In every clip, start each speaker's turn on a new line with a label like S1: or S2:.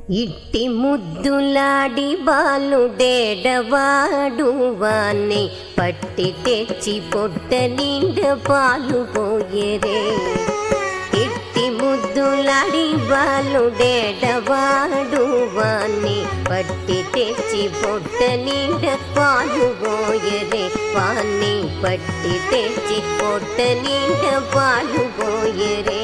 S1: ఇట్టి ముద్దులాడి బాలుడేడవాడు వాణ్ణి పట్టి తెచ్చి పొట్ట నిండ పాలు పోయేరే ఇట్టి ముద్దులాడి బాలుడేడవాడు వాణ్ణి పట్టి తెచ్చి పొట్ట నిండ పాలు పోయరే వాణ్ణి పట్టి తెచ్చి పొట్ట నిండ పాలు పోయరే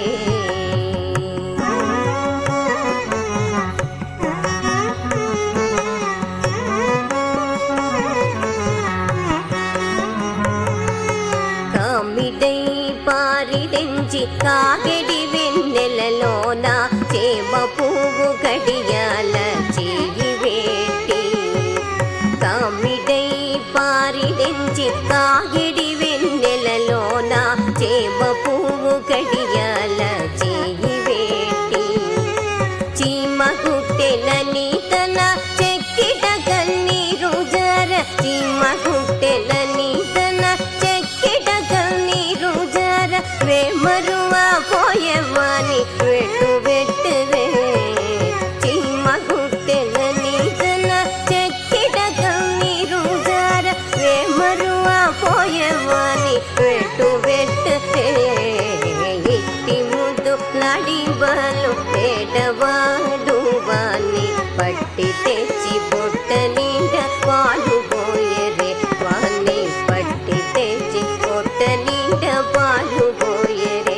S1: కామిడై పారిడెంచి కాగడి వెన్నెలలోన చేమ పువ్వు గడియాల చేయి వేటి కామిడై పారిడెంచి కాగడి వెన్నెలలోన చేమ పువ్వు గడియాల చేయి వేటి చీమ గుట్టెలని తన చెక్కిట కన్నీరు జర చీమ గుట్టెలని తన చెక్కిట కన్నీరు జర వేమరువ పోయవాని వెట్టు వెట్టువే చీమ గుట్టెలని తన చెక్కిట కన్నీరు జర వేమరువ పోయవాని వెట్టు వెట్టువే ఇట్టి ముద్దు లాడి బాలు పేదవాడు వాణ్ణి పట్టి తెచ్చి బొట్ట నిండ పాలు పోయరే వాణ్ణి పట్టి తెచ్చి బొట్ట నిండ పాలు పోయరే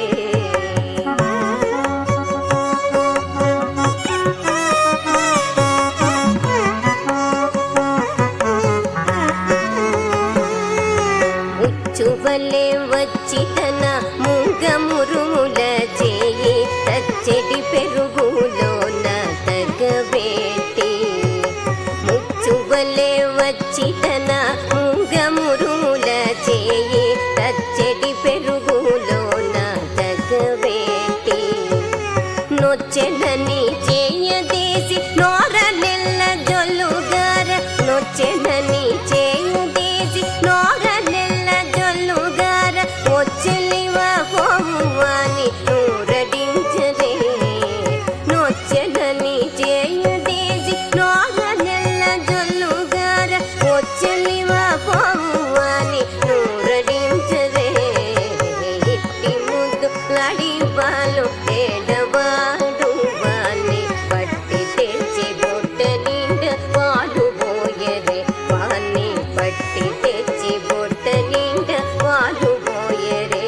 S1: ఉచ్చువలే వచ్చి తన మూగ మురుముల చేయి తచ్చడి పెరుగులోన తగబెట్టి ముచ్చువలే వచ్చి తన మూగ మురుముల చేయి తచ్చడి పెరుగులోన తగబెట్టి నొచ్చెదని చేయదేసి నోర నెల్ల జొల్లుగార నొచ్చెదని చేయదేసి నోర నెల్ల జొల్లుగార వచ్చలివ హోమువాని నూరడించరే నొచ్చెదని చేయదేసి నోర నెల్ల జొల్లుగార వచ్చలివ హోమువాని నూరడించరే ఇట్టి ముద్దు లాడి బాలు ఏడవాడు వాణ్ణి పట్టి తెచ్చి బొట్ట నిండ పాలు పోయరే వాణ్ణి పట్టి తెచ్చి బొట్ట నిండ పాలు పోయరే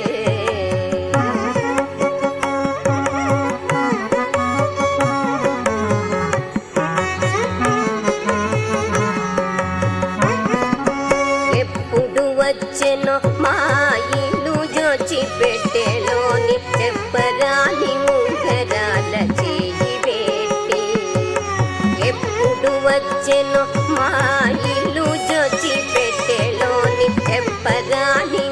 S1: ఎప్పుడు వచ్చెనో మా ఇల్లు జోచి పెట్టెలోని చెప్పరాని ఉంగరాల చేయి పెట్టి ఎప్పుడు వచ్చెనో మా ఇల్లు జోచి పెట్టెలోని చెప్పరాని